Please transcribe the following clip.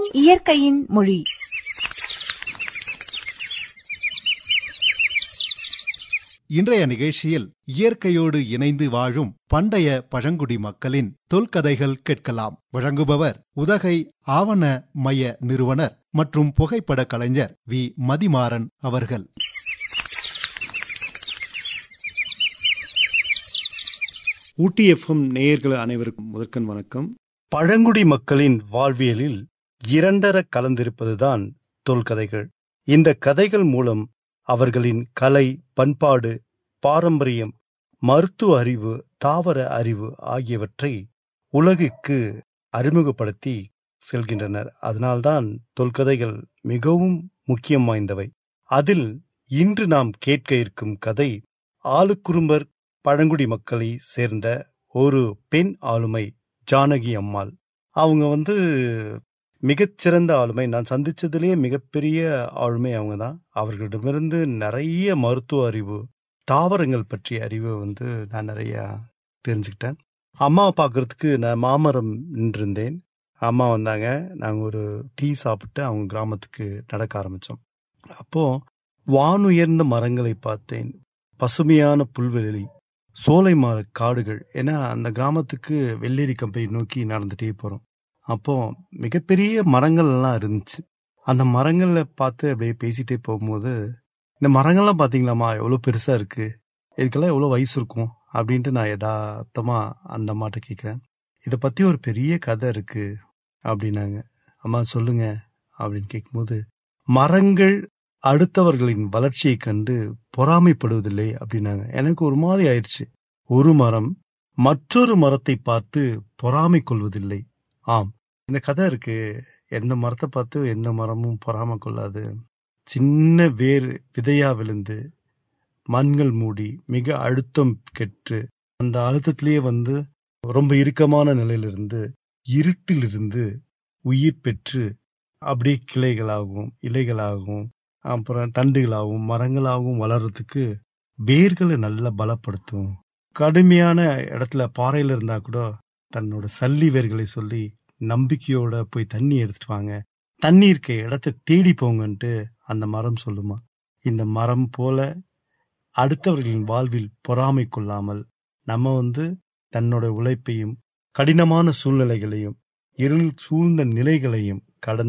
இயற்கையின் மொழி இன்றைய நிகழ்ச்சியில் இயற்கையோடு இணைந்து வாழும் பண்டைய பழங்குடி மக்களின் தொல்கதைகள் கேட்கலாம் வழங்குபவர் உதகை ஆவண மைய நிறுவனர் மற்றும் புகைப்பட கலைஞர் வி மதிமாறன் அவர்கள் ஊட்டி எஃப்எம் நேயர்கள் அனைவருக்கும் முதற்கண் வணக்கம் பழங்குடி மக்களின் வாழ்வியலில் இரண்டர கலந்திருப்பதுதான் தொல்கதைகள் இந்த கதைகள் மூலம் அவர்களின் கலை பண்பாடு பாரம்பரியம் மருத்துவ அறிவு தாவர அறிவு ஆகியவற்றை உலகிற்கு அறிமுகப்படுத்தி செல்கின்றனர் அதனால்தான் தொல்கதைகள் மிகவும் முக்கியம் வாய்ந்தவை அதில் இன்று நாம் கேட்க இருக்கும் கதை ஆளுக்குறும்பர் பழங்குடி மக்களை சேர்ந்த ஒரு பெண் ஆளுமை ஜானகி அம்மாள் அவங்க வந்து மிகச்சிறந்த ஆளுமை நான் சந்திச்சதுலேயே மிகப்பெரிய ஆளுமை அவங்க தான் அவர்களிடமிருந்து நிறைய மருத்துவ அறிவு தாவரங்கள் பற்றிய அறிவை வந்து நான் நிறைய தெரிஞ்சுக்கிட்டேன் அம்மாவை பார்க்கறதுக்கு நான் மாமரம் நின்றிருந்தேன் அம்மா வந்தாங்க நாங்கள் ஒரு டீ சாப்பிட்டு அவங்க கிராமத்துக்கு நடக்க ஆரம்பித்தோம் அப்போ வானுயர்ந்த மரங்களை பார்த்தேன் பசுமையான புல்வெளி சோலை மர காடுகள் ஏன்னா அந்த கிராமத்துக்கு வெள்ளேரி கம்பை நோக்கி நடந்துட்டே போகிறோம் அப்போ மிகப்பெரிய மரங்கள் எல்லாம் இருந்துச்சு அந்த மரங்களை பார்த்து அப்படியே பேசிட்டே போகும்போது இந்த மரங்கள்லாம் பார்த்தீங்களாம்மா எவ்வளோ பெருசாக இருக்கு இதுக்கெல்லாம் எவ்வளோ வயசு இருக்கும் அப்படின்ட்டு நான் யதார்த்தமா அந்த அம்மாட்ட கேட்குறேன் இதை பற்றி ஒரு பெரிய கதை இருக்கு அப்படின்னாங்க அம்மா சொல்லுங்க அப்படின்னு கேட்கும்போது மரங்கள் அடுத்தவர்களின் வளர்ச்சியை கண்டு பொறாமைப்படுவதில்லை அப்படின்னாங்க எனக்கு ஒரு மாதிரி ஆயிடுச்சு ஒரு மரம் மற்றொரு மரத்தை பார்த்து பொறாமை கொள்வதில்லை ஆம் இந்த கதை இருக்கு எந்த மரத்தை பார்த்து எந்த மரமும் பொறாமை கொள்ளாது சின்ன வேர் விதையா விழுந்து மண்கள் மூடி மிக அழுத்தம் கெட்டு அந்த அழுத்தத்திலேயே வந்து ரொம்ப இறுக்கமான நிலையிலிருந்து இருட்டிலிருந்து உயிர் பெற்று அப்படியே கிளைகளாகவும் இலைகளாகவும் அப்புறம் தண்டுகளாகவும் மரங்களாகவும் வளர்றதுக்கு வேர்களை நல்லா பலப்படுத்தும் கடுமையான இடத்துல பாறையில இருந்தா கூட தன்னோட சல்லி வேர்களை சொல்லி நம்பிக்கையோட போய் தண்ணி எடுத்துட்டு வாங்க தண்ணி இருக்க இடத்த தேடி போங்கன்ட்டு அந்த மரம் சொல்லுமா இந்த மரம் போல அடுத்தவர்களின் வாழ்வில் பொறாமை கொள்ளாமல் நம்ம வந்து தன்னோட உழைப்பையும் கடினமான சூழ்நிலைகளையும் இருள் சூழ்ந்த நிலைகளையும் கடந்து